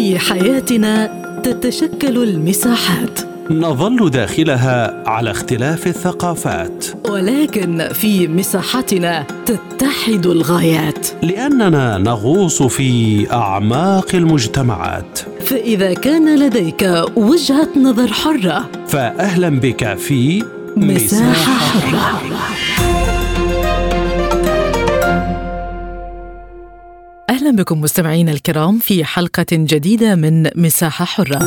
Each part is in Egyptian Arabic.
في حياتنا تتشكل المساحات نظل داخلها على اختلاف الثقافات ولكن في مساحتنا تتحد الغايات لاننا نغوص في اعماق المجتمعات فاذا كان لديك وجهه نظر حره فاهلا بك في مساحه حره اهلا بكم مستمعينا الكرام في حلقه جديده من مساحه حره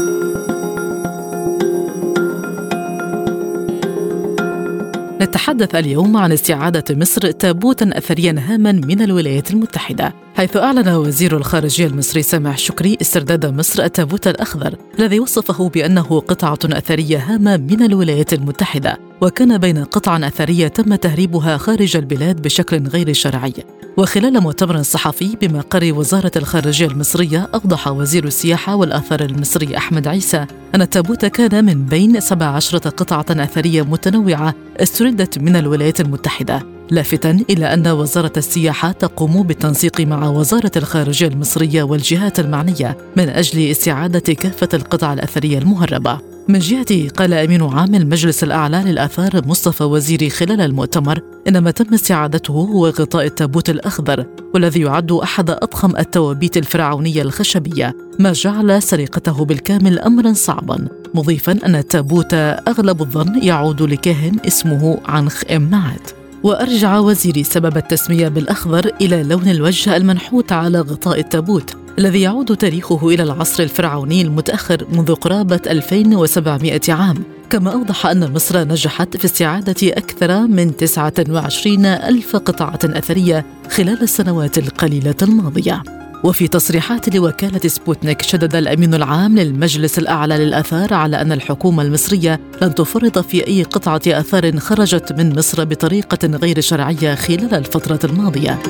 نتحدث اليوم عن استعادة مصر تابوتا أثريا هاما من الولايات المتحدة حيث أعلن وزير الخارجية المصري سامح شكري استرداد مصر التابوت الأخضر الذي وصفه بأنه قطعة أثرية هامة من الولايات المتحدة وكان بين قطع أثرية تم تهريبها خارج البلاد بشكل غير شرعي وخلال مؤتمر صحفي بمقر وزارة الخارجية المصرية أوضح وزير السياحة والآثار المصري أحمد عيسى أن التابوت كان من بين 17 قطعة أثرية متنوعة استردت من الولايات المتحدة لافتا إلى أن وزارة السياحة تقوم بالتنسيق مع وزارة الخارجية المصرية والجهات المعنية من أجل استعادة كافة القطع الأثرية المهربة من جهته قال أمين عام المجلس الأعلى للآثار مصطفى وزيري خلال المؤتمر إن ما تم استعادته هو غطاء التابوت الأخضر والذي يعد أحد أضخم التوابيت الفرعونية الخشبية ما جعل سرقته بالكامل أمرا صعبا مضيفا أن التابوت أغلب الظن يعود لكاهن اسمه عنخ إم نعت وأرجع وزيري سبب التسمية بالأخضر إلى لون الوجه المنحوت على غطاء التابوت الذي يعود تاريخه إلى العصر الفرعوني المتأخر منذ قرابة 2700 عام كما أوضح أن مصر نجحت في استعادة أكثر من 29 ألف قطعة أثرية خلال السنوات القليلة الماضية وفي تصريحات لوكالة سبوتنيك شدد الأمين العام للمجلس الأعلى للآثار على أن الحكومة المصرية لن تفرط في أي قطعة آثار خرجت من مصر بطريقة غير شرعية خلال الفترة الماضية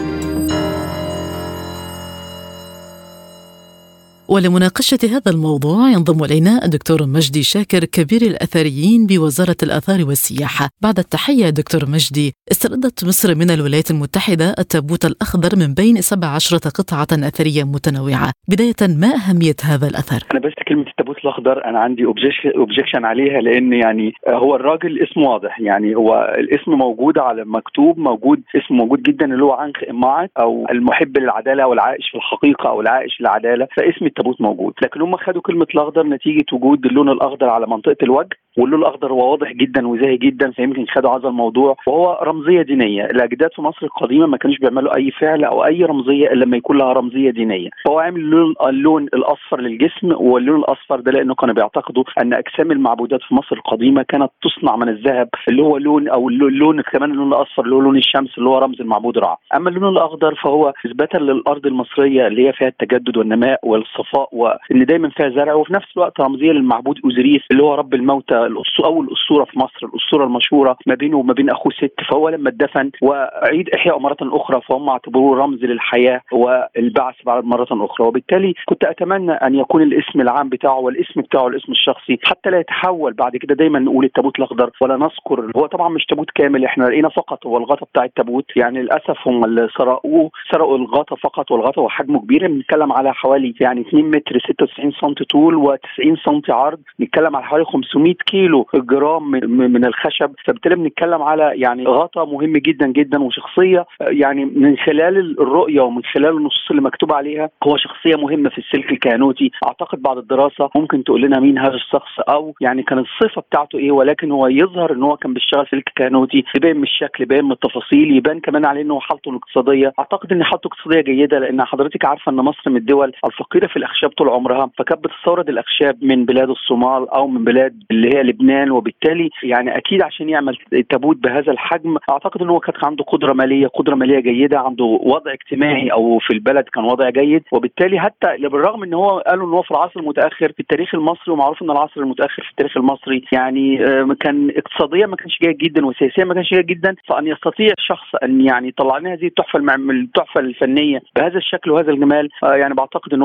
ولمناقشة هذا الموضوع ينضم إلينا الدكتور مجدي شاكر كبير الأثريين بوزارة الآثار والسياحة بعد التحية دكتور مجدي استردت مصر من الولايات المتحدة التابوت الأخضر من بين 17 قطعة أثرية متنوعة بداية ما أهمية هذا الأثر؟ أنا بس كلمة التابوت الأخضر أنا عندي أوبجيكشن عليها لأن يعني هو الراجل اسمه واضح يعني هو الاسم موجود على مكتوب موجود اسم موجود جدا اللي هو عنخ إماعت أو المحب للعدالة أو العائش في الحقيقة أو العائش للعدالة فاسم التابوت موجود لكن هم خدوا كلمه الاخضر نتيجه وجود اللون الاخضر على منطقه الوجه واللون الاخضر هو واضح جدا وزاهي جدا فيمكن خدوا هذا الموضوع وهو رمزيه دينيه الاجداد في مصر القديمه ما كانوش بيعملوا اي فعل او اي رمزيه الا لما يكون لها رمزيه دينيه فهو عامل اللون, اللون الاصفر للجسم واللون الاصفر ده لانه كانوا بيعتقدوا ان اجسام المعبودات في مصر القديمه كانت تصنع من الذهب اللي هو لون او اللون كمان اللون الاصفر اللي هو لون الشمس اللي هو رمز المعبود رع اما اللون الاخضر فهو اثباتا للارض المصريه اللي هي فيها التجدد والنماء والصفاء وان دايما فيها زرع وفي نفس الوقت رمزيه للمعبود اوزيريس اللي هو رب الموتى اول الاسطوره في مصر الاسطوره المشهوره ما بينه وما بين اخوه ست فهو لما اتدفن وعيد احياء مره اخرى فهم اعتبروه رمز للحياه والبعث بعد مره اخرى وبالتالي كنت اتمنى ان يكون الاسم العام بتاعه والاسم بتاعه الاسم الشخصي حتى لا يتحول بعد كده دايما نقول التابوت الاخضر ولا نذكر هو طبعا مش تابوت كامل احنا لقينا فقط هو الغطا بتاع التابوت يعني للاسف هم اللي سرقوه سرقوا الغطا فقط والغطا هو حجمه كبير بنتكلم على حوالي يعني 2 متر 96 سم طول و90 سم عرض نتكلم على حوالي 500 كيلو جرام من الخشب فبالتالي بنتكلم على يعني غطا مهم جدا جدا وشخصيه يعني من خلال الرؤيه ومن خلال النصوص اللي مكتوب عليها هو شخصيه مهمه في السلك الكهنوتي اعتقد بعد الدراسه ممكن تقول لنا مين هذا الشخص او يعني كانت الصفه بتاعته ايه ولكن هو يظهر ان هو كان بيشتغل في سلك كهنوتي يبان من الشكل يبان من التفاصيل يبان كمان عليه انه حالته الاقتصاديه اعتقد ان حالته اقتصاديه جيده لان حضرتك عارفه ان مصر من الدول الفقيره في الاخشاب طول عمرها فكانت بتستورد الاخشاب من بلاد الصومال او من بلاد اللي هي لبنان وبالتالي يعني اكيد عشان يعمل تابوت بهذا الحجم اعتقد ان هو كان عنده قدره ماليه قدره ماليه جيده عنده وضع اجتماعي او في البلد كان وضع جيد وبالتالي حتى بالرغم ان هو قالوا ان هو في العصر المتاخر في التاريخ المصري ومعروف ان العصر المتاخر في التاريخ المصري يعني كان اقتصاديا ما كانش جيد جدا وسياسيا ما كانش جيد جدا فان يستطيع شخص ان يعني يطلع لنا هذه التحفه التحفه الفنيه بهذا الشكل وهذا الجمال يعني بعتقد ان هو كان شخص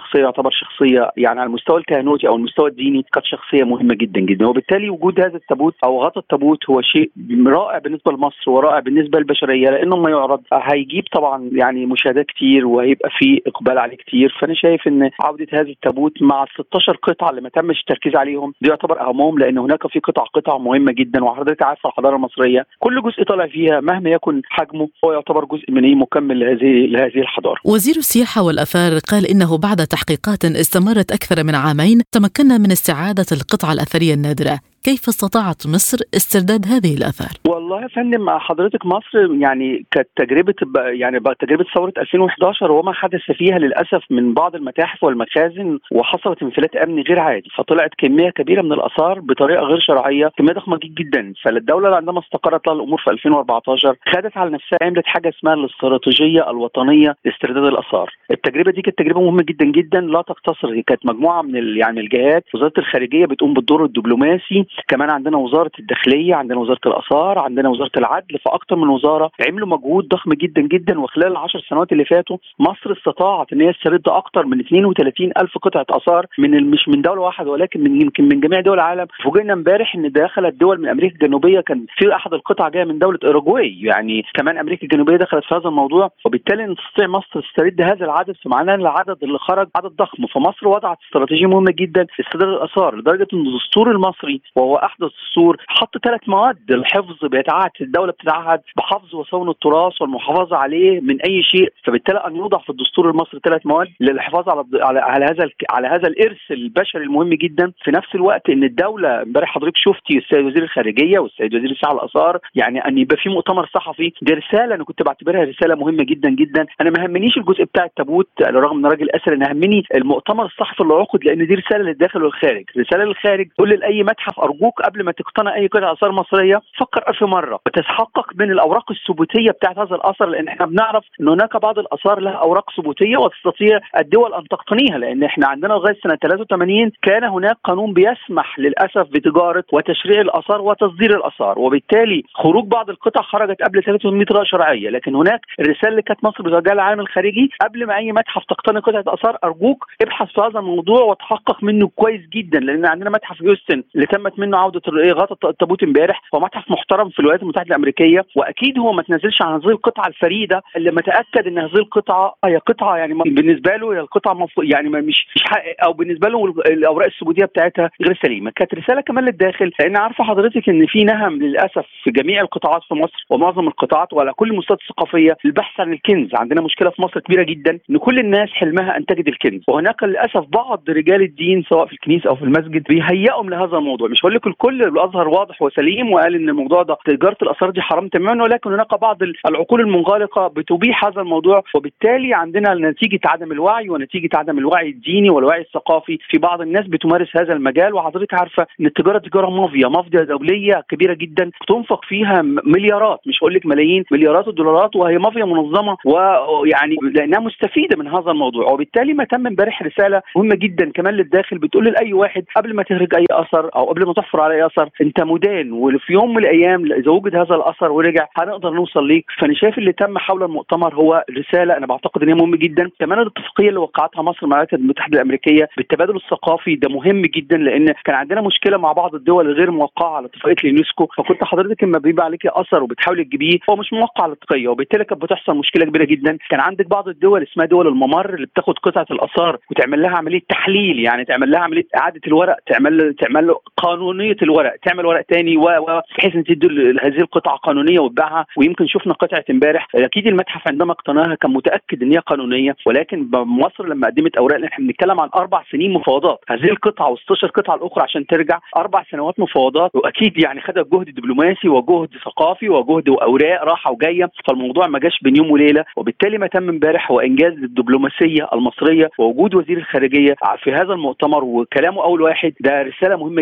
شخصيه يعتبر شخصيه يعني على المستوى الكهنوتي او المستوى الديني كانت شخصيه مهمه جدا جدا وبالتالي وجود هذا التابوت او غطاء التابوت هو شيء رائع بالنسبه لمصر ورائع بالنسبه للبشريه لانه ما يعرض هيجيب طبعا يعني مشاهدات كتير وهيبقى في اقبال عليه كتير فانا شايف ان عوده هذا التابوت مع 16 قطعه اللي ما تمش التركيز عليهم دي يعتبر اهمهم لان هناك في قطع قطع مهمه جدا وحضرتك عارفه الحضاره المصريه كل جزء طالع فيها مهما يكن حجمه هو يعتبر جزء من ايه مكمل لهذه لهذه الحضاره. وزير السياحه والاثار قال انه بعد تحقيقات استمرت اكثر من عامين تمكنا من استعاده القطعه الاثريه النادره كيف استطاعت مصر استرداد هذه الاثار؟ والله يا فندم مع حضرتك مصر يعني كانت تجربه يعني تجربه ثوره 2011 وما حدث فيها للاسف من بعض المتاحف والمخازن وحصلت انفلات امني غير عادي فطلعت كميه كبيره من الاثار بطريقه غير شرعيه كميه ضخمه جدا فالدوله عندما استقرت لها الامور في 2014 خدت على نفسها عملت حاجه اسمها الاستراتيجيه الوطنيه لاسترداد الاثار التجربه دي كانت تجربه مهمه جدا جدا لا تقتصر هي كانت مجموعه من يعني الجهات وزاره الخارجيه بتقوم بالدور الدبلوماسي كمان عندنا وزاره الداخليه عندنا وزاره الاثار عندنا وزاره العدل فاكثر من وزاره عملوا مجهود ضخم جدا جدا وخلال العشر سنوات اللي فاتوا مصر استطاعت ان هي تسترد اكثر من 32 الف قطعه اثار من مش من دوله واحده ولكن من يمكن من جميع دول العالم فوجئنا امبارح ان دخلت دول من امريكا الجنوبيه كان في احد القطع جايه من دوله اوروجواي يعني كمان امريكا الجنوبيه دخلت في هذا الموضوع وبالتالي نستطيع مصر تسترد هذا العدد فمعناه ان العدد اللي خرج عدد ضخم فمصر وضعت استراتيجيه مهمه جدا لاسترداد الاثار لدرجه ان الدستور المصري وهو احدث الدستور حط ثلاث مواد الحفظ بيتعهد الدوله بتتعهد بحفظ وصون التراث والمحافظه عليه من اي شيء فبالتالي ان يوضع في الدستور المصري ثلاث مواد للحفاظ على على, على هذا على هذا الارث البشري المهم جدا في نفس الوقت ان الدوله امبارح حضرتك شفتي السيد وزير الخارجيه والسيد وزير السياحه والاثار يعني ان يبقى في مؤتمر صحفي دي رساله انا كنت بعتبرها رساله مهمه جدا جدا انا ما همنيش الجزء بتاع التابوت رغم ان راجل اسر انا همني المؤتمر الصحفي اللي عقد لان دي رساله للداخل والخارج رساله للخارج تقول لاي متحف ارجوك قبل ما تقتنع اي قطعه اثار مصريه فكر ألف مره وتتحقق من الاوراق الثبوتيه بتاعت هذا الاثر لان احنا بنعرف ان هناك بعض الاثار لها اوراق ثبوتيه وتستطيع الدول ان تقتنيها لان احنا عندنا لغايه سنه 83 كان هناك قانون بيسمح للاسف بتجاره وتشريع الاثار وتصدير الاثار وبالتالي خروج بعض القطع خرجت قبل 300 طريقه شرعيه لكن هناك الرساله اللي كانت مصر بتوجهها للعالم الخارجي قبل ما اي متحف تقتني قطعه اثار ارجوك ابحث في هذا الموضوع وتحقق منه كويس جدا لان عندنا متحف هيوستن اللي تمت منه عوده غطا التابوت امبارح هو متحف محترم في الولايات المتحده الامريكيه واكيد هو ما تنزلش عن هذه القطعه الفريده اللي متاكد ان هذه القطعه هي قطعه يعني بالنسبه له هي القطعه مف... يعني مش مش او بالنسبه له الاوراق الثبوتيه بتاعتها غير سليمه كانت رساله كمان للداخل لان عارفه حضرتك ان في نهم للاسف في جميع القطاعات في مصر ومعظم القطاعات وعلى كل المستويات الثقافيه البحث عن الكنز عندنا مشكله في مصر كبيره جدا ان كل الناس حلمها ان تجد الكنز وهناك للاسف بعض رجال الدين سواء في الكنيسه او في المسجد بيهيئهم لهذا الموضوع مش هقول لك الكل الازهر واضح وسليم وقال ان الموضوع ده تجاره الاثار دي حرام تماما ولكن هناك بعض العقول المنغلقه بتبيح هذا الموضوع وبالتالي عندنا نتيجه عدم الوعي ونتيجه عدم الوعي الديني والوعي الثقافي في بعض الناس بتمارس هذا المجال وحضرتك عارفه ان التجاره تجاره مافيا مافيا دوليه كبيره جدا تنفق فيها مليارات مش هقول لك ملايين مليارات الدولارات وهي مافيا منظمه ويعني لانها مستفيده من هذا الموضوع وبالتالي ما تم امبارح رساله مهمه جدا كمان للداخل بتقول لاي واحد قبل ما تهرج اي اثر او قبل ما تحفر على اي اثر انت مدان وفي يوم من الايام اذا وجد هذا الاثر ورجع هنقدر نوصل ليك فانا شايف اللي تم حول المؤتمر هو رساله انا بعتقد ان هي مهمه جدا كمان الاتفاقيه اللي وقعتها مصر مع الولايات المتحده الامريكيه بالتبادل الثقافي ده مهم جدا لان كان عندنا مشكله مع بعض الدول الغير موقعه على اتفاقيه اليونسكو فكنت حضرتك لما بيبقى عليك اثر وبتحاولي تجيبيه هو مش موقع على الاتفاقيه وبالتالي كانت بتحصل مشكله كبيره جدا كان عندك بعض الدول اسمها دول الممر اللي بتاخد قطعه الاثار وتعمل لها عمليه تحليل يعني تعمل لها عمليه اعاده الورق تعمل تعمل له قانونيه الورق تعمل ورق تاني بحيث ان تدي هذه القطعه قانونيه وتبيعها ويمكن شفنا قطعه امبارح اكيد المتحف عندما اقتناها كان متاكد ان هي قانونيه ولكن مصر لما قدمت اوراق احنا بنتكلم عن اربع سنين مفاوضات هذه القطعه و16 قطعه الاخرى عشان ترجع اربع سنوات مفاوضات واكيد يعني خدت جهد دبلوماسي وجهد ثقافي وجهد واوراق راحه وجايه فالموضوع ما جاش بين يوم وليله وبالتالي ما تم امبارح هو انجاز الدبلوماسيه المصريه ووجود وزير الخارجيه في هذا المؤتمر وكلامه اول واحد ده رساله مهمه جدا جدا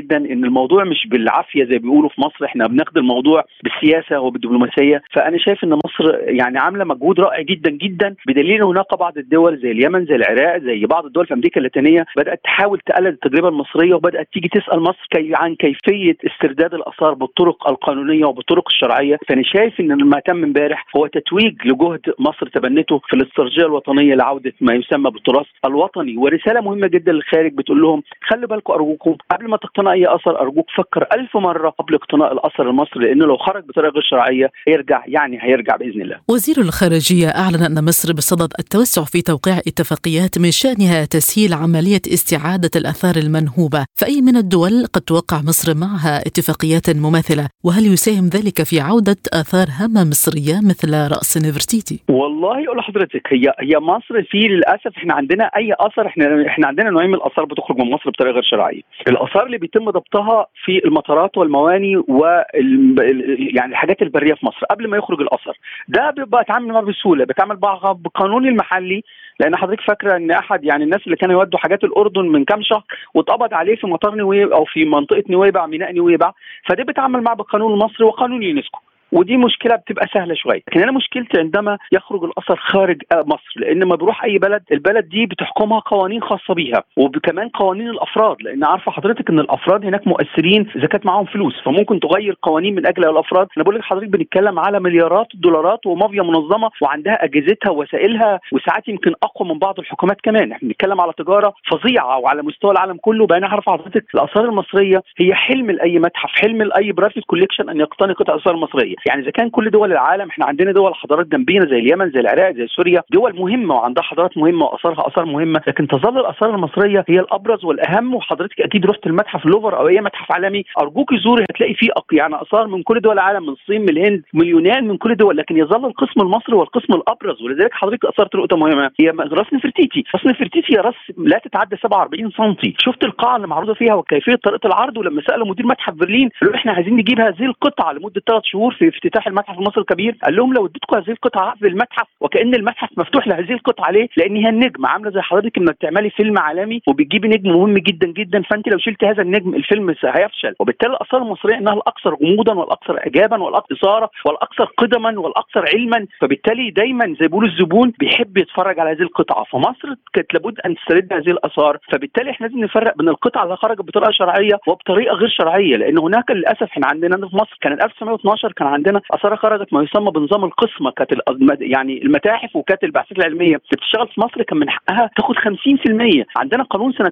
جدا ان الموضوع مش بالعافيه زي بيقولوا في مصر احنا بناخد الموضوع بالسياسه وبالدبلوماسيه فانا شايف ان مصر يعني عامله مجهود رائع جدا جدا بدليل هناك بعض الدول زي اليمن زي العراق زي بعض الدول في امريكا اللاتينيه بدات تحاول تقلد التجربه المصريه وبدات تيجي تسال مصر كي عن كيفيه استرداد الاثار بالطرق القانونيه وبالطرق الشرعيه فانا شايف ان ما تم امبارح هو تتويج لجهد مصر تبنته في الاستراتيجيه الوطنيه لعوده ما يسمى بالتراث الوطني ورساله مهمه جدا للخارج بتقول لهم خلي بالكم ارجوكم قبل ما تقتنع اي اثر ارجوك فكر ألف مره قبل اقتناء الاثر المصري لانه لو خرج بطريقه غير شرعيه هيرجع يعني هيرجع باذن الله. وزير الخارجيه اعلن ان مصر بصدد التوسع في توقيع اتفاقيات من شانها تسهيل عمليه استعاده الاثار المنهوبه، فاي من الدول قد توقع مصر معها اتفاقيات مماثله، وهل يساهم ذلك في عوده اثار هامه مصريه مثل راس نفرتيتي؟ والله اقول لحضرتك هي هي مصر في للاسف احنا عندنا اي اثر احنا احنا عندنا نوعين من الاثار بتخرج من مصر بطريقه غير شرعيه. الاثار اللي بيتم ضبطها في المطارات والمواني وال يعني الحاجات البريه في مصر قبل ما يخرج الاثر ده بيبقى اتعامل معاه بسهوله بيتعامل معاه بقانون المحلي لان حضرتك فاكره ان احد يعني الناس اللي كانوا يودوا حاجات الاردن من كام شهر واتقبض عليه في مطار نويبع او في منطقه نويبع ميناء نويبع فده بيتعامل معاه بالقانون المصري وقانون اليونسكو ودي مشكله بتبقى سهله شويه لكن انا مشكلتي عندما يخرج الاثر خارج مصر لان لما بيروح اي بلد البلد دي بتحكمها قوانين خاصه بيها وكمان قوانين الافراد لان عارفه حضرتك ان الافراد هناك مؤثرين اذا كانت معاهم فلوس فممكن تغير قوانين من اجل الافراد انا بقول لك حضرتك بنتكلم على مليارات الدولارات ومافيا منظمه وعندها اجهزتها ووسائلها وساعات يمكن اقوى من بعض الحكومات كمان احنا بنتكلم على تجاره فظيعه وعلى مستوى العالم كله بقى انا عارفه حضرتك الاثار المصريه هي حلم لاي متحف حلم لاي برايفت كوليكشن ان يقتني قطع اثار مصريه يعني اذا كان كل دول العالم احنا عندنا دول حضارات جنبينا زي اليمن زي العراق زي سوريا دول مهمه وعندها حضارات مهمه واثارها اثار مهمه لكن تظل الاثار المصريه هي الابرز والاهم وحضرتك اكيد رحت المتحف اللوفر او اي متحف عالمي ارجوك زوري هتلاقي فيه يعني اثار من كل دول العالم من الصين من الهند من اليونان من كل دول لكن يظل القسم المصري هو القسم الابرز ولذلك حضرتك اثرت نقطه مهمه هي راس نفرتيتي راس نفرتيتي هي راس لا تتعدى 47 سم شفت القاعه اللي معروضه فيها وكيفيه طريقه العرض ولما سالوا مدير متحف برلين قالوا احنا عايزين نجيب هذه القطعه لمده ثلاث شهور في افتتاح المتحف المصري الكبير قال لهم لو اديتكم هذه القطعه في المتحف وكان المتحف مفتوح لهذه القطعه ليه؟ لان هي النجم عامله زي حضرتك لما بتعملي فيلم عالمي وبتجيبي نجم مهم جدا جدا فانت لو شلت هذا النجم الفيلم هيفشل وبالتالي الاثار المصريه انها الاكثر غموضا والاكثر اعجابا والاكثر اثاره والاكثر قدما والاكثر علما فبالتالي دايما زي بيقولوا الزبون بيحب يتفرج على هذه القطعه فمصر كانت لابد ان تسترد هذه الاثار فبالتالي احنا لازم نفرق بين القطعه اللي خرجت بطريقه شرعيه وبطريقه غير شرعيه لان هناك للاسف احنا عندنا في مصر كان 1912 كان عندنا اثار خرجت ما يسمى بنظام القسمه كانت يعني المتاحف وكانت البعثات العلميه اللي بتشتغل في مصر كان من حقها تاخد 50% عندنا قانون سنه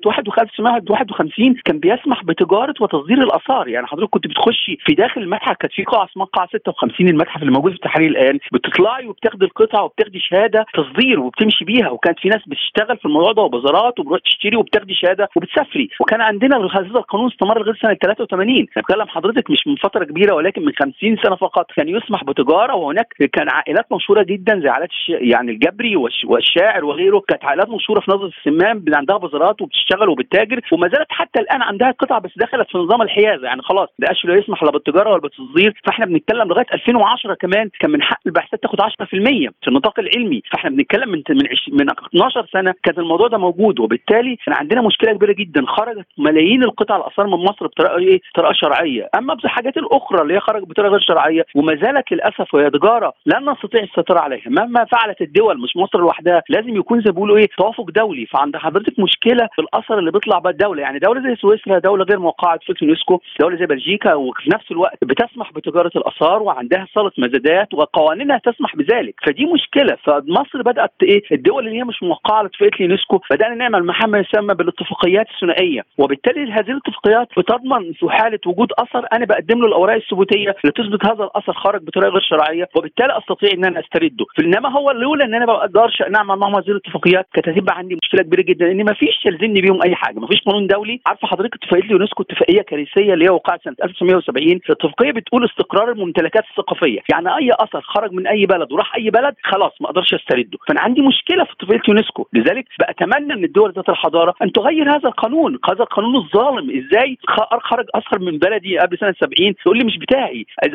1951 كان بيسمح بتجاره وتصدير الاثار يعني حضرتك كنت بتخشي في داخل المتحف كانت في قاعه اسمها قاعه 56 المتحف اللي موجود في التحرير الان بتطلعي وبتاخدي القطعه وبتاخدي شهاده تصدير وبتمشي بيها وكانت في ناس بتشتغل في الموضوع ده وبازارات وبتروح تشتري وبتاخدي شهاده وبتسافري وكان عندنا هذا القانون استمر لغايه سنه 83 انا بتكلم حضرتك مش من فتره كبيره ولكن من 50 سنه فقط كان يسمح بتجاره وهناك كان عائلات مشهوره جدا زي عائلات الش... يعني الجبري والش... والشاعر وغيره كانت عائلات مشهوره في نظره السمان اللي عندها بازارات وبتشتغل وبتتاجر وما زالت حتى الان عندها قطع بس دخلت في نظام الحيازه يعني خلاص ما بقاش لا يسمح لا بالتجاره ولا بالتصدير فاحنا بنتكلم لغايه 2010 كمان كان من حق البعثات تاخد 10% في النطاق العلمي فاحنا بنتكلم من من, عش... من 12 سنه كان الموضوع ده موجود وبالتالي كان عندنا مشكله كبيره جدا خرجت ملايين القطع الاثار من مصر بطريقه ايه؟ بطريقه شرعيه اما الحاجات الاخرى اللي هي خرجت بطريقه غير شرعيه وما زالت للاسف وهي تجاره لن نستطيع السيطره عليها مهما فعلت الدول مش مصر لوحدها لازم يكون زي بيقولوا ايه توافق دولي فعند حضرتك مشكله في الاثر اللي بيطلع بقى الدوله يعني دوله زي سويسرا دوله غير موقعه في اليونسكو دوله زي بلجيكا وفي نفس الوقت بتسمح بتجاره الاثار وعندها صاله مزادات وقوانينها تسمح بذلك فدي مشكله فمصر بدات ايه الدول اللي هي مش موقعه على اتفاقيه اليونسكو بدانا نعمل ما يسمى بالاتفاقيات الثنائيه وبالتالي هذه الاتفاقيات بتضمن في حاله وجود اثر انا بقدم له الاوراق الثبوتيه لتثبت هذا الاثر خرج بطريقه غير شرعيه وبالتالي استطيع ان انا استرده انما هو لولا ان انا ما بقدرش نعمل معهم هذه الاتفاقيات كانت هتبقى عندي مشكله كبيره جدا ان ما فيش يلزمني بيهم اي حاجه ما فيش قانون دولي عارفه حضرتك اتفاقيه اليونسكو اتفاقيه كارثيه اللي هي وقعت سنه 1970 الاتفاقيه بتقول استقرار الممتلكات الثقافيه يعني اي اثر خرج من اي بلد وراح اي بلد خلاص ما اقدرش استرده فانا عندي مشكله في اتفاقيه اليونسكو لذلك بتمنى من الدول ذات الحضاره ان تغير هذا القانون هذا القانون الظالم ازاي خرج اثر من بلدي قبل سنه 70 تقول لي مش بتاعي اذا قدمت لك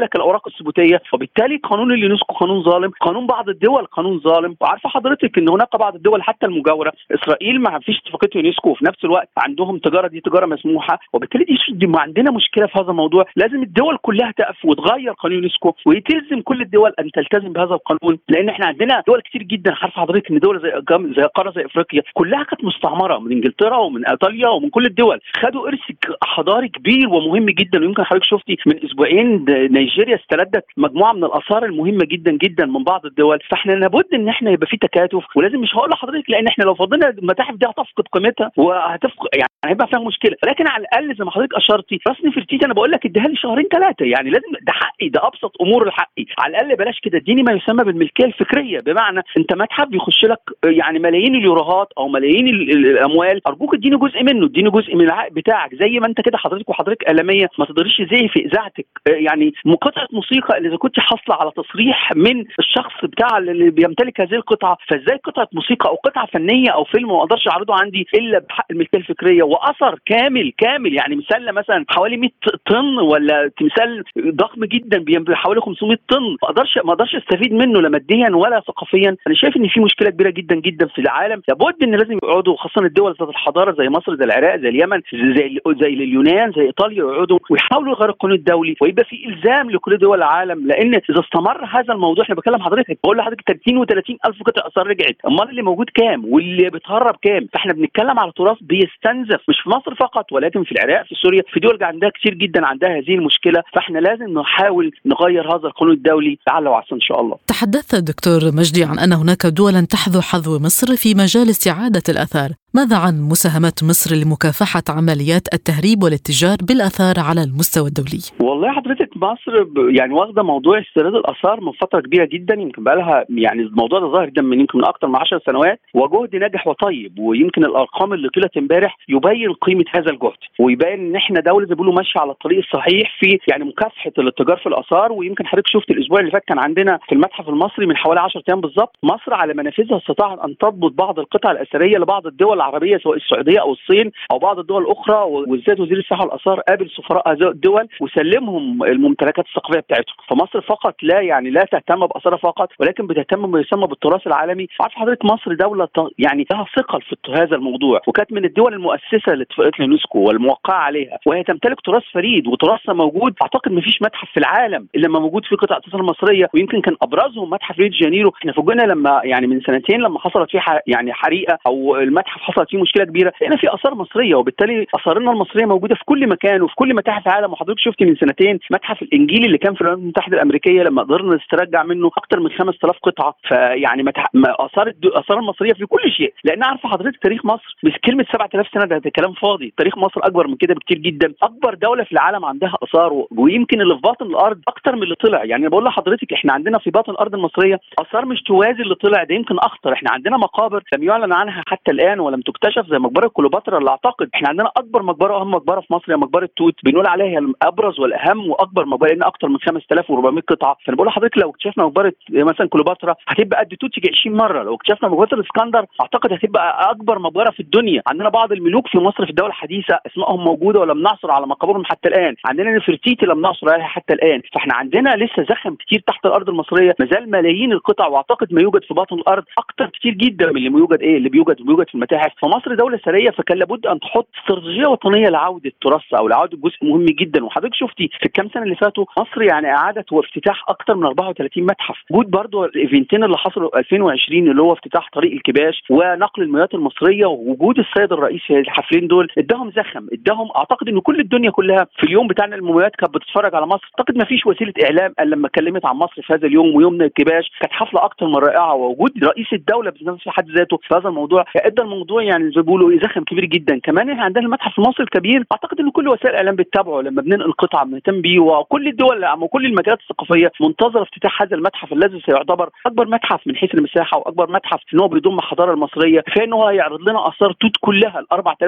لك الاوراق الثبوتيه وبالتالي قانون اليونسكو قانون ظالم قانون بعض الدول قانون ظالم وعارفه حضرتك ان هناك بعض الدول حتى المجاوره اسرائيل ما فيش اتفاقيه يونسكو وفي نفس الوقت عندهم تجاره دي تجاره مسموحه وبالتالي دي, دي عندنا مشكله في هذا الموضوع لازم الدول كلها تقف وتغير قانون يونسكو وتلزم كل الدول ان تلتزم بهذا القانون لان احنا عندنا دول كتير جدا عارفه حضرتك ان دول زي زي قاره زي افريقيا كلها كانت مستعمره من انجلترا ومن ايطاليا ومن كل الدول خدوا ارث حضاري كبير ومهم جدا ويمكن حضرتك شفتي من اسبوعين نيجيريا استردت مجموعه من الاثار المهمه جدا جدا من بعض الدول فاحنا لابد ان احنا يبقى في تكاتف ولازم مش هقول لحضرتك لان احنا لو فضلنا المتاحف دي هتفقد قيمتها وهتفقد يعني هيبقى فيها مشكله لكن على الاقل زي ما حضرتك اشرتي راس نفرتيتي انا بقول لك اديها لي شهرين ثلاثه يعني لازم ده حقي ده ابسط امور الحقي على الاقل بلاش كده اديني ما يسمى بالملكيه الفكريه بمعنى انت متحف بيخش لك يعني ملايين اليوروهات او ملايين الاموال ارجوك اديني جزء منه اديني جزء من العائد بتاعك زي ما انت كده حضرتك وحضرتك اعلاميه ما تقدريش زي في اذاعتك يعني مقاطعه موسيقى اذا كنت حاصله على تصريح من الشخص بتاع اللي بيمتلك هذه القطعه فازاي قطعه موسيقى او قطعه فنيه او فيلم ما اقدرش اعرضه عندي الا بحق الملكيه الفكريه واثر كامل كامل يعني مثال مثلا حوالي 100 طن ولا تمثال ضخم جدا حوالي 500 طن ما اقدرش ما اقدرش استفيد منه لا ماديا ولا ثقافيا انا شايف ان في مشكله كبيره جدا جدا في العالم لابد ان لازم يقعدوا خاصه الدول ذات الحضاره زي مصر زي العراق زي اليمن زي زي اليونان زي ايطاليا يقعدوا ويحاولوا يغيروا القانون الدولي ويبقى في الزام لكل دول العالم لان اذا استمر هذا الموضوع احنا بكلم حضرتك بقول لحضرتك 30 و30 الف قطعه اثار رجعت امال اللي موجود كام واللي بيتهرب كام فاحنا بنتكلم على تراث بيستنزف مش في مصر فقط ولكن في العراق في سوريا في دول عندها كتير جدا عندها هذه المشكله فاحنا لازم نحاول نغير هذا القانون الدولي لعل وعسى ان شاء الله تحدثت دكتور مجدي عن ان هناك دولا تحذو حذو مصر في مجال استعاده الاثار ماذا عن مساهمات مصر لمكافحة عمليات التهريب والاتجار بالآثار على المستوى الدولي؟ والله حضرتك مصر يعني واخدة موضوع استيراد الآثار من فترة كبيرة جدا يمكن بقى لها يعني الموضوع ده ظاهر جدا من يمكن من أكثر من 10 سنوات وجهد ناجح وطيب ويمكن الأرقام اللي طلعت امبارح يبين قيمة هذا الجهد ويبين إن إحنا دولة زي بيقولوا ماشية على الطريق الصحيح في يعني مكافحة الاتجار في الآثار ويمكن حضرتك شفت الأسبوع اللي فات كان عندنا في المتحف المصري من حوالي 10 أيام بالظبط مصر على منافذها استطاعت أن تضبط بعض القطع الأثرية لبعض الدول العربية سواء السعوديه او الصين او بعض الدول الاخرى وبالذات وزير السياحه والاثار قابل سفراء هذه الدول وسلمهم الممتلكات الثقافيه بتاعتهم فمصر فقط لا يعني لا تهتم باثارها فقط ولكن بتهتم بما يسمى بالتراث العالمي عارف حضرتك مصر دوله يعني لها ثقل في هذا الموضوع وكانت من الدول المؤسسه لاتفاقيه اليونسكو والموقعه عليها وهي تمتلك تراث فريد وتراثنا موجود اعتقد ما فيش متحف في العالم الا لما موجود فيه قطع اثار مصريه ويمكن كان ابرزهم متحف ريو دي جانيرو احنا فوجئنا لما يعني من سنتين لما حصلت فيه يعني حريقه او المتحف حصلت فيه مشكله كبيره لقينا في اثار مصريه وبالتالي اثارنا المصريه موجوده في كل مكان وفي كل متاحف العالم وحضرتك شفتي من سنتين متحف الانجيل اللي كان في الولايات المتحده الامريكيه لما قدرنا نسترجع منه اكثر من 5000 قطعه فيعني متح... اثار اثار المصريه في كل شيء لان عارفه حضرتك تاريخ مصر مش كلمه 7000 سنه ده, ده كلام فاضي تاريخ مصر اكبر من كده بكتير جدا اكبر دوله في العالم عندها اثار ويمكن اللي في باطن الارض اكتر من اللي طلع يعني بقول لحضرتك احنا عندنا في باطن الارض المصريه اثار مش توازي اللي طلع ده يمكن اخطر احنا عندنا مقابر لم يعلن عنها حتى الان ولم تكتشف زي مقبره كليوباترا اللي اعتقد احنا عندنا اكبر مقبره واهم مقبره في مصر هي مقبره توت بنقول عليها هي الابرز والاهم واكبر مقبره لان اكتر من 5400 قطعه فانا بقول لحضرتك لو اكتشفنا مقبره مثلا كليوباترا هتبقى قد توت يجي 20 مره لو اكتشفنا مقبره الاسكندر اعتقد هتبقى اكبر مقبره في الدنيا عندنا بعض الملوك في مصر في الدوله الحديثه اسمائهم موجوده ولم نعثر على مقابرهم حتى الان عندنا نفرتيتي لم نعثر عليها حتى الان فاحنا عندنا لسه زخم كتير تحت الارض المصريه ما زال ملايين القطع واعتقد ما يوجد في باطن الارض اكتر كتير جدا من اللي بيوجد ايه اللي بيوجد بيوجد في المتاحف فمصر دوله ثريه فكان لابد ان تحط استراتيجيه وطنيه لعوده تراثها او لعوده جزء مهم جدا وحضرتك شفتي في الكام سنه اللي فاتوا مصر يعني اعادت وافتتاح اكثر من 34 متحف وجود برضه الايفنتين اللي حصلوا 2020 اللي هو افتتاح طريق الكباش ونقل المياه المصريه ووجود السيد الرئيس في الحفلين دول اداهم زخم اداهم اعتقد ان كل الدنيا كلها في اليوم بتاعنا المومياوات كانت بتتفرج على مصر اعتقد ما فيش وسيله اعلام الا لما اتكلمت عن مصر في هذا اليوم ويوم الكباش كانت حفله اكثر من رائعه ووجود رئيس الدوله في حد ذاته في هذا الموضوع ادى الموضوع يعني زي ما بيقولوا زخم كبير جدا كمان احنا عندنا المتحف المصري الكبير اعتقد ان كل وسائل الاعلام بتتابعه لما بننقل قطعه بنهتم بيه وكل الدول وكل المجالات الثقافيه منتظره افتتاح هذا المتحف الذي سيعتبر اكبر متحف من حيث المساحه واكبر متحف ان هو بيضم الحضاره المصريه كفايه ان هو هيعرض لنا اثار توت كلها ال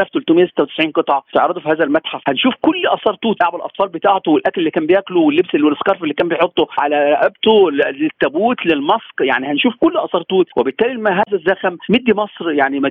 4396 قطعه تعرضوا في هذا المتحف هنشوف كل اثار توت لعب الاطفال بتاعته والاكل اللي كان بياكله واللبس والسكارف اللي كان بيحطه على رقبته للتابوت للماسك يعني هنشوف كل اثار توت وبالتالي ما هذا الزخم مدي مصر يعني مجال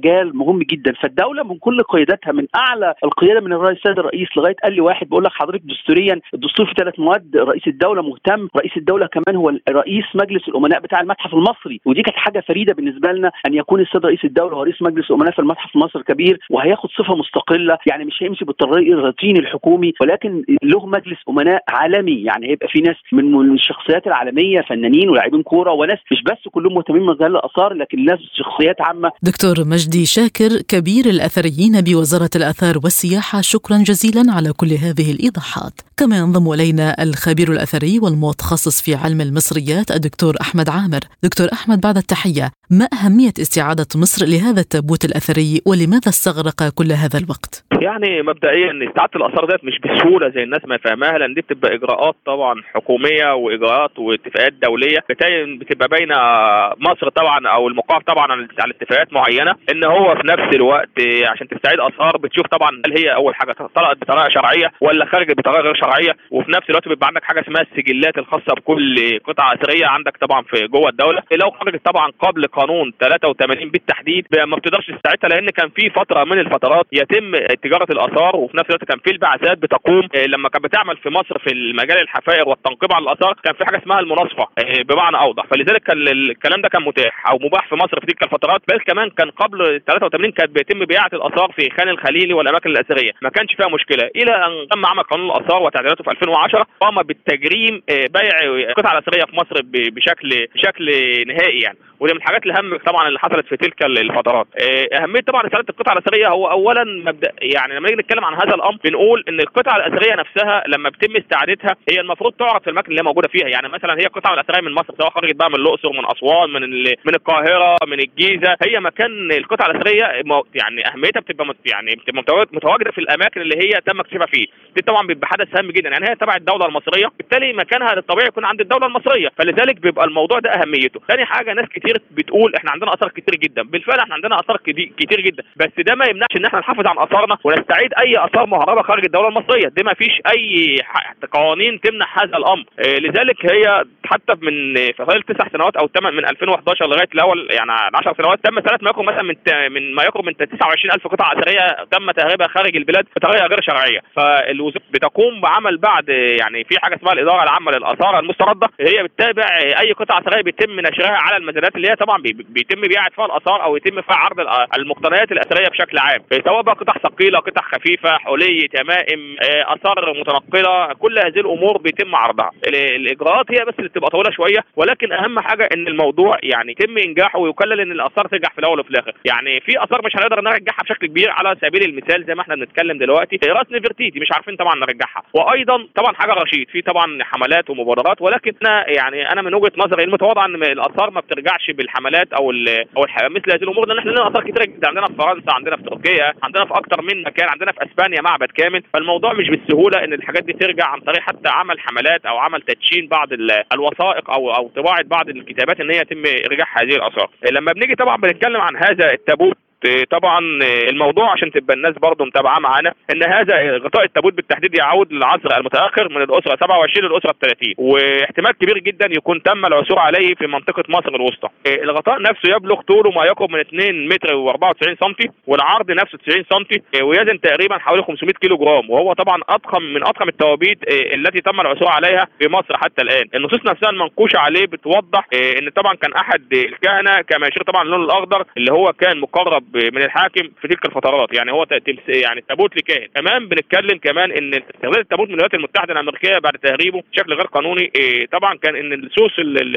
مهم جدا فالدوله من كل قياداتها من اعلى القياده من الرئيس السيد الرئيس لغايه قال لي واحد بقول لك حضرتك دستوريا الدستور في ثلاث مواد رئيس الدوله مهتم رئيس الدوله كمان هو رئيس مجلس الامناء بتاع المتحف المصري ودي كانت حاجه فريده بالنسبه لنا ان يكون السيد رئيس الدوله هو رئيس مجلس الامناء في المتحف المصري الكبير وهياخد صفه مستقله يعني مش هيمشي بالطريق الروتين الحكومي ولكن له مجلس امناء عالمي يعني هيبقى في ناس من الشخصيات العالميه فنانين ولاعبين كوره وناس مش بس كلهم مهتمين بمجال الاثار لكن ناس شخصيات عامه دكتور مجدي شاكر كبير الاثريين بوزاره الاثار والسياحه شكرا جزيلا على كل هذه الايضاحات كما ينضم الينا الخبير الاثري والمتخصص في علم المصريات الدكتور احمد عامر دكتور احمد بعد التحيه ما اهميه استعاده مصر لهذا التابوت الاثري ولماذا استغرق كل هذا الوقت يعني مبدئيا استعاده الاثار ديت مش بسهوله زي الناس ما فاهماها لان دي بتبقى اجراءات طبعا حكوميه واجراءات واتفاقات دوليه بتبقى بين مصر طبعا او الموقف طبعا على اتفاقات معينه ان هو في نفس الوقت عشان تستعيد اثار بتشوف طبعا هل هي اول حاجه طلعت بطريقه شرعيه ولا خرجت بطريقه غير شرعيه وفي نفس الوقت بيبقى عندك حاجه اسمها السجلات الخاصه بكل قطعه اثريه عندك طبعا في جوه الدوله لو خرجت طبعا قبل قانون 83 بالتحديد ما بتقدرش تستعيدها لان كان في فتره من الفترات يتم تجاره الاثار وفي نفس الوقت كان في البعثات بتقوم لما كانت بتعمل في مصر في المجال الحفائر والتنقيب على الاثار كان في حاجه اسمها المناصفه بمعنى اوضح فلذلك كان الكلام ده كان متاح او مباح في مصر في تلك الفترات بل كمان كان قبل 83 كانت بيتم بيعه الاثار في خان الخليلي والاماكن الاثريه ما كانش فيها مشكله الى ان تم عمل قانون الاثار وتعديلاته في 2010 قام بالتجريم بيع القطع الاثريه في مصر بشكل بشكل نهائي يعني ودي من الحاجات الهام طبعا اللي حصلت في تلك الفترات اهميه طبعا استعاده القطع الاثريه هو اولا مبدا يعني لما نيجي نتكلم عن هذا الامر بنقول ان القطع الاثريه نفسها لما بيتم استعادتها هي المفروض تعرض في الاماكن اللي هي موجوده فيها يعني مثلا هي القطع الاثريه من مصر سواء خرجت بقى من الاقصر من اسوان من من القاهره من الجيزه هي مكان القطع الاثريه يعني اهميتها بتبقى يعني بتبقى متواجده في الاماكن اللي هي تم اكتشافها فيه دي طبعا بيبقى حدث هام جدا يعني هي تبع الدوله المصريه بالتالي مكانها الطبيعي يكون عند الدوله المصريه فلذلك بيبقى الموضوع ده اهميته ثاني حاجه ناس كتير بتقول احنا عندنا اثار كتير جدا بالفعل احنا عندنا اثار كتير جدا بس ده ما يمنعش ان احنا نحافظ على اثارنا ونستعيد اي اثار مهربه خارج الدوله المصريه دي ما فيش اي قوانين تمنع هذا الامر آه لذلك هي حتى من في خلال تسع سنوات او ثمان من 2011 لغايه الاول يعني 10 سنوات تم سنه ما يقرب مثلا من من ما يقرب من 29000 قطعه اثريه تم تهريبها خارج البلاد بطريقه غير شرعيه فالوزاره بتقوم بعمل بعد يعني في حاجه اسمها الاداره العامه للاثار المسترده هي بتتابع اي قطعه اثريه بيتم نشرها على المزادات اللي هي طبعا بيتم بيعه فيها الاثار او يتم فيها عرض المقتنيات الاثريه بشكل عام سواء بقى قطع ثقيله قطع خفيفه حلي تمائم اثار متنقله كل هذه الامور بيتم عرضها الاجراءات هي بس اللي بتبقى طويله شويه ولكن اهم حاجه ان الموضوع يعني يتم انجاحه ويكلل ان الاثار ترجع في الاول وفي الاخر يعني في اثار مش هنقدر نرجعها بشكل كبير على سبيل المثال زي ما احنا بنتكلم دلوقتي راس نفرتيتي مش عارفين طبعا نرجعها وايضا طبعا حاجه رشيد في طبعا حملات ومبادرات ولكن انا يعني انا من وجهه نظري المتواضعه ان الاثار ما بترجعش بالحملات او او مثل هذه الامور لان احنا لنا اثار كتيره جدا عندنا في فرنسا عندنا في تركيا عندنا في اكتر من مكان عندنا في اسبانيا معبد كامل فالموضوع مش بالسهوله ان الحاجات دي ترجع عن طريق حتى عمل حملات او عمل تدشين بعض الوثائق او او طباعه بعض الكتابات ان هي يتم ارجاع هذه الاثار لما بنيجي طبعا بنتكلم عن هذا التابوت طبعا الموضوع عشان تبقى الناس برضه متابعه معانا ان هذا غطاء التابوت بالتحديد يعود للعصر المتاخر من الاسره 27 للاسره 30 واحتمال كبير جدا يكون تم العثور عليه في منطقه مصر الوسطى الغطاء نفسه يبلغ طوله ما يقرب من 2 متر و94 سم والعرض نفسه 90 سم ويزن تقريبا حوالي 500 كيلو جرام وهو طبعا اضخم من اضخم التوابيت التي تم العثور عليها في مصر حتى الان النصوص نفسها المنقوشه عليه بتوضح ان طبعا كان احد الكهنه كما يشير طبعا اللون الاخضر اللي هو كان مقرب من الحاكم في تلك الفترات يعني هو يعني التابوت لكاهن كمان بنتكلم كمان ان استغلال التابوت من الولايات المتحده الامريكيه بعد تهريبه بشكل غير قانوني إيه طبعا كان ان لصوص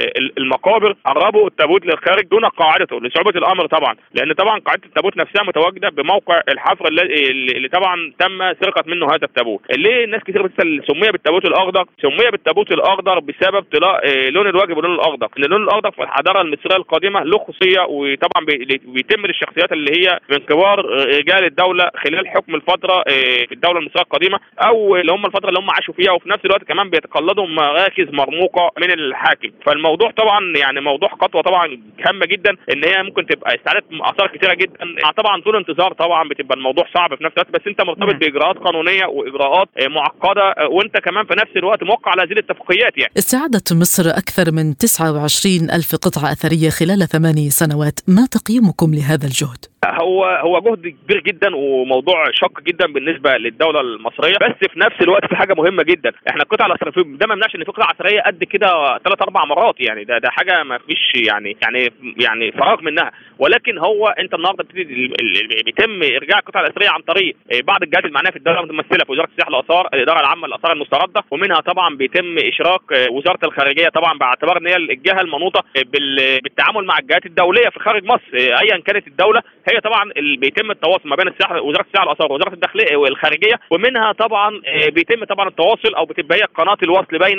المقابر قربوا التابوت للخارج دون قاعدته لصعوبه الامر طبعا لان طبعا قاعده التابوت نفسها متواجده بموقع الحفر اللي, اللي طبعا تم سرقه منه هذا التابوت ليه الناس كتير بتسال سمي بالتابوت الاخضر سمي بالتابوت الاخضر بسبب طلاء إيه لون الواجب واللون الاخضر ان اللون الاخضر في الحضاره المصريه القديمه له خصوصيه وطبعا بيتم للشخصيات اللي هي من كبار رجال الدوله خلال حكم الفتره في الدوله المصريه القديمه او اللي هم الفتره اللي هم عاشوا فيها وفي نفس الوقت كمان بيتقلدوا مراكز مرموقه من الحاكم فالموضوع طبعا يعني موضوع خطوه طبعا هامه جدا ان هي ممكن تبقى استعادت اثار كثيره جدا طبعا طول انتظار طبعا بتبقى الموضوع صعب في نفس الوقت بس انت مرتبط باجراءات قانونيه واجراءات معقده وانت كمان في نفس الوقت موقع على هذه الاتفاقيات يعني استعاده مصر اكثر من 29 الف قطعه اثريه خلال ثماني سنوات ما تقييمكم لهذا الجهد؟ هو هو جهد كبير جدا وموضوع شاق جدا بالنسبه للدوله المصريه بس في نفس الوقت في حاجه مهمه جدا احنا القطع الاثريه ده ما يمنعش ان في قطع اثريه قد كده ثلاث اربع مرات يعني ده ده حاجه ما فيش يعني يعني يعني فراغ منها ولكن هو انت النهارده بيتم ارجاع القطع الاثريه عن طريق بعض الجهات المعنيه في الدوله المتمثله في وزاره السياحه والاثار الاداره العامه للاثار المسترده ومنها طبعا بيتم اشراك وزاره الخارجيه طبعا باعتبار ان هي الجهه المنوطه بالتعامل مع الجهات الدوليه في خارج مصر ايا كانت الدوله هي طبعا اللي بيتم التواصل ما بين السياحه وزاره السياحه والاثار ووزاره الداخليه والخارجيه ومنها طبعا بيتم طبعا التواصل او بتبقى هي قناه الوصل بين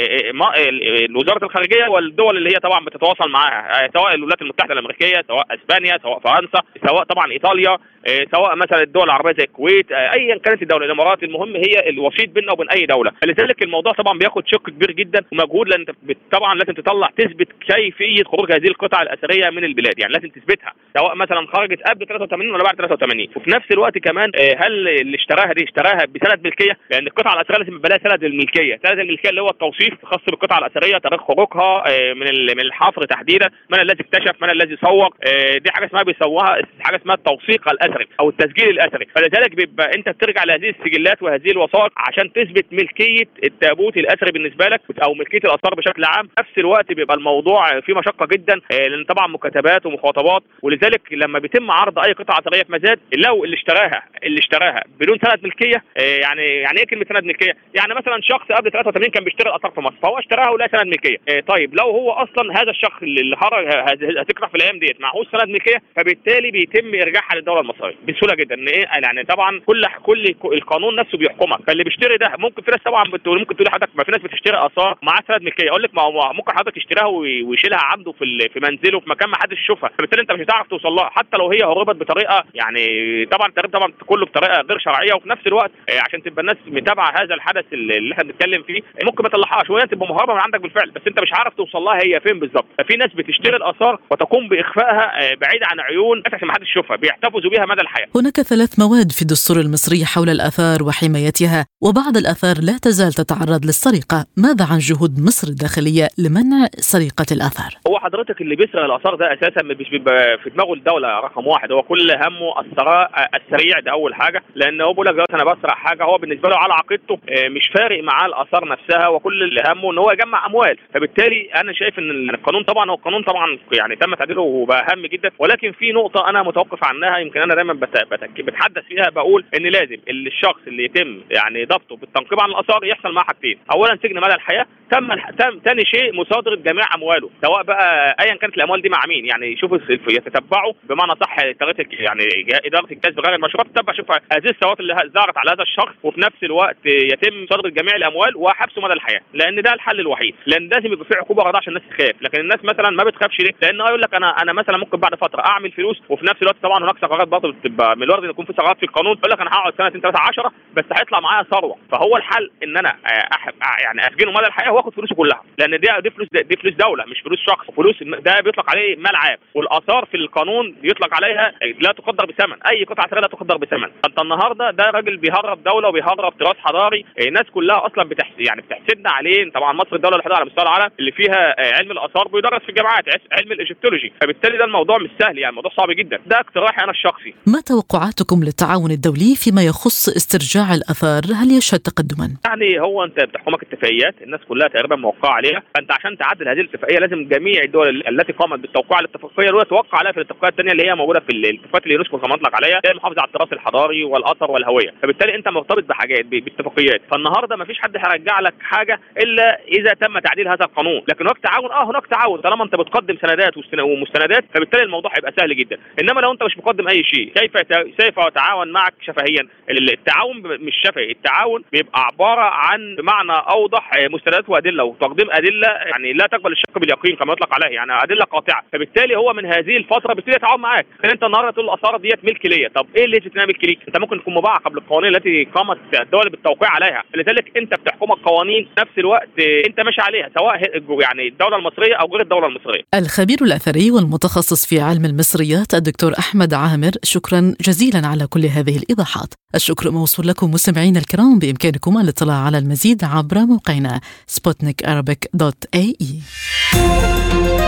وزاره الخارجيه والدول اللي هي طبعا بتتواصل معاها سواء الولايات المتحده الامريكيه سواء اسبانيا سواء فرنسا سواء طبعا ايطاليا سواء مثلا الدول العربيه زي الكويت ايا كانت الدوله الامارات المهم هي الوسيط بيننا وبين اي دوله فلذلك الموضوع طبعا بياخد شق كبير جدا ومجهود لان طبعا لازم تطلع تثبت كيفيه خروج هذه القطع الاثريه من البلاد يعني لازم تثبتها سواء مثلا خرجت قبل 83 ولا بعد 83 وفي نفس الوقت كمان هل اللي اشتراها دي اشتراها بسند ملكيه لان القطعه الاثريه لازم يبقى لها سند الملكيه سند الملكيه اللي هو التوصيف الخاص بالقطعه الاثريه تاريخ خروجها من من الحفر تحديدا من الذي اكتشف من الذي سوق دي حاجه اسمها بيسووها حاجه اسمها التوثيق الاثري او التسجيل الاثري فلذلك بيبقى انت بترجع لهذه السجلات وهذه الوثائق عشان تثبت ملكيه التابوت الاثري بالنسبه لك او ملكيه الاثار بشكل عام نفس الوقت بيبقى الموضوع فيه مشقه جدا لان طبعا مكاتبات ومخاطبات ولذلك لما بيتم عرض اي قطعه اثريه في مزاد لو اللي اشتراها اللي اشتراها بدون سند ملكيه يعني يعني ايه كلمه سند ملكيه؟ يعني مثلا شخص قبل 83 كان بيشتري الاثار في مصر فهو اشتراها ولا سند ملكيه طيب لو هو اصلا هذا الشخص اللي خرج هتكره في الايام ديت معهوش سند ملكيه فبالتالي بيتم ارجاعها للدوله المصريه بسهوله جدا ان ايه يعني طبعا كل كل القانون نفسه بيحكمك فاللي بيشتري ده ممكن في ناس طبعا بتقول ممكن تقول لحضرتك ما في ناس بتشتري اثار معاها سند ملكيه اقول لك ما هو ممكن حضرتك يشتريها ويشيلها عنده في في منزله في مكان ما حدش يشوفها فبالتالي انت مش هتعرف توصل لها حتى لو هي هربت بطريقه يعني طبعا التهريب طبعا كله بطريقه غير شرعيه وفي نفس الوقت عشان تبقى الناس متابعه هذا الحدث اللي احنا بنتكلم فيه ممكن ما تطلعهاش وهي تبقى مهربه من عندك بالفعل بس انت مش عارف توصل لها هي فين بالظبط ففي ناس بتشتري الاثار وتقوم باخفائها بعيد عن عيون عشان ما حدش يشوفها بيحتفظوا بها مدى الحياه هناك ثلاث مواد في الدستور المصري حول الاثار وحمايتها وبعض الاثار لا تزال تتعرض للسرقه ماذا عن جهود مصر الداخليه لمنع سرقه الاثار هو حضرتك اللي بيسرق الاثار ده اساسا مش بيبقى في دماغه الدوله رقم واحد هو كل همه الثراء السريع ده اول حاجه لان هو بيقول لك دلوقتي انا بسرق حاجه هو بالنسبه له على عقيدته مش فارق معاه الاثار نفسها وكل اللي همه ان هو يجمع اموال فبالتالي انا شايف ان القانون طبعا هو القانون طبعا يعني تم تعديله وبقى هام جدا ولكن في نقطه انا متوقف عنها يمكن انا دايما بتحدث فيها بقول ان لازم اللي الشخص اللي يتم يعني ضبطه بالتنقيب عن الاثار يحصل معاه حاجتين اولا سجن مدى الحياه تم تم ثاني شيء مصادره جميع امواله سواء بقى ايا كانت الاموال دي مع مين يعني يشوفوا يتتبعوا بمعنى صح يعني اداره الجهاز بغير المشروع تتبع شوف هذه الثروات اللي ظهرت على هذا الشخص وفي نفس الوقت يتم صدر جميع الاموال وحبسه مدى الحياه لان ده الحل الوحيد لان لازم يبقى في عقوبه غدا عشان الناس تخاف لكن الناس مثلا ما بتخافش ليه؟ لان يقول لك انا انا مثلا ممكن بعد فتره اعمل فلوس وفي نفس الوقت طبعا هناك ثغرات برضه بتبقى من الوارد ان يكون في ثغرات في القانون يقول لك انا هقعد سنتين ثلاثه 10 بس هيطلع معايا ثروه فهو الحل ان انا أحب يعني اسجنه مدى الحياه واخد فلوسه كلها لان دي دي فلوس دي فلوس دوله مش فلوس شخص فلوس ده بيطلق عليه مال عام والاثار في القانون بيطلق عليها لا تقدر بثمن اي قطعه ثريه لا تقدر بثمن فانت النهارده ده راجل بيهرب دوله وبيهرب تراث حضاري الناس كلها اصلا بتحس يعني بتحسدنا عليه طبعا مصر الدوله الوحيده على مستوى العالم اللي فيها علم الاثار بيدرس في الجامعات علم الايجيبتولوجي فبالتالي ده الموضوع مش سهل يعني الموضوع صعب جدا ده اقتراحي انا الشخصي ما توقعاتكم للتعاون الدولي فيما يخص استرجاع الاثار هل يشهد تقدما يعني هو انت بتحكمك اتفاقيات الناس كلها تقريبا موقعه عليها فانت عشان تعدل هذه الاتفاقيه لازم جميع الدول التي قامت بالتوقيع على الاتفاقيه الاولى توقع عليها في الاتفاقيات الثانيه اللي هي موجوده في الاتفاقات اللي يونسكو كما اطلق عليها هي المحافظه على التراث الحضاري والاثر والهويه فبالتالي انت مرتبط بحاجات باتفاقيات فالنهارده ما فيش حد هيرجع لك حاجه الا اذا تم تعديل هذا القانون لكن هناك تعاون اه هناك تعاون طالما انت بتقدم سندات ومستندات فبالتالي الموضوع هيبقى سهل جدا انما لو انت مش مقدم اي شيء كيف كيف اتعاون معك شفهيا التعاون مش شفهي التعاون بيبقى عباره عن بمعنى اوضح مستندات وادله وتقديم ادله يعني لا تقبل الشك باليقين كما يطلق عليه يعني ادله قاطعه فبالتالي هو من هذه الفتره بيبتدي يتعاون معاك لان انت النهارده تقول الاثار ديت ملك ليا طب ايه اللي يثبت انها ملك ليك انت ممكن تكون مباعه قبل القوانين التي قامت الدول بالتوقيع عليها لذلك انت بتحكمك قوانين نفس الوقت انت ماشي عليها سواء يعني الدوله المصريه او غير الدوله المصريه الخبير الاثري والمتخصص في علم المصريات الدكتور احمد عامر شكرا جزيلا على كل هذه الايضاحات الشكر موصول لكم مستمعينا الكرام بامكانكم الاطلاع على المزيد عبر موقعنا سبوتنيك دوت اي اي